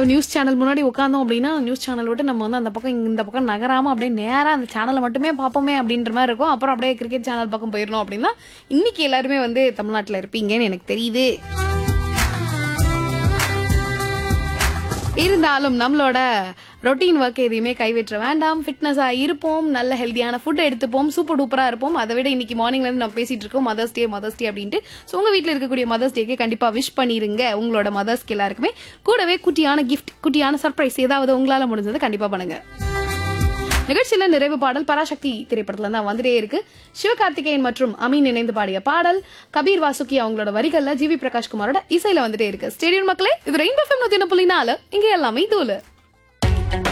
news channel முன்னாடி உட்காந்தோம் அப்படின்னா news channel விட்டு நம்ம வந்து அந்த பக்கம் இந்த பக்கம் நகராம அப்படியே நேரா அந்த சேனலை மட்டுமே பார்ப்போமே அப்படின்ற மாதிரி இருக்கும் அப்புறம் அப்படியே கிரிக்கெட் சேனல் பக்கம் போயிடணும் அப்படின்னா இன்னைக்கு எல்லாருமே வந்து தமிழ்நாட்டில் இருப்பீங்கன்னு எனக்கு தெரியுது இருந்தாலும் நம்மளோட ரொட்டீன் ஒர்க் எதையுமே கைவிற்ற வேண்டாம் ஃபிட்னஸாக இருப்போம் நல்ல ஹெல்த்தியான ஃபுட் எடுத்துப்போம் சூப்பர் டூப்பராக இருப்போம் அதை விட இன்னைக்கு மார்னிங்ல இருந்து நம்ம பேசிட்டு இருக்கோம் மதர்ஸ் டே மதர்ஸ் டே அப்படின்ட்டு ஸோ உங்கள் வீட்டில் இருக்கக்கூடிய மதர்ஸ் டேக்கு கண்டிப்பாக விஷ் பண்ணிருங்க உங்களோட மதர்ஸ்க்கு எல்லாருக்குமே கூடவே குட்டியான கிஃப்ட் குட்டியான சர்ப்ரைஸ் ஏதாவது உங்களால் முடிஞ்சதை கண்டிப்பாக பண்ணுங்க நிகழ்ச்சியில நிறைவு பாடல் பராசக்தி திரைப்படத்துல தான் வந்துட்டே இருக்கு சிவகார்த்திகேயன் மற்றும் அமீன் இணைந்து பாடிய பாடல் கபீர் வாசுகி அவங்களோட வரிகள்ல ஜிவி பிரகாஷ் குமாரோட இசையில வந்துட்டே இருக்கு ஸ்டேடியம் மக்களே இது ரெயின்போ ஃபேம் நூத்தி புள்ளி நாலு இங்க எல்லாமே தூளு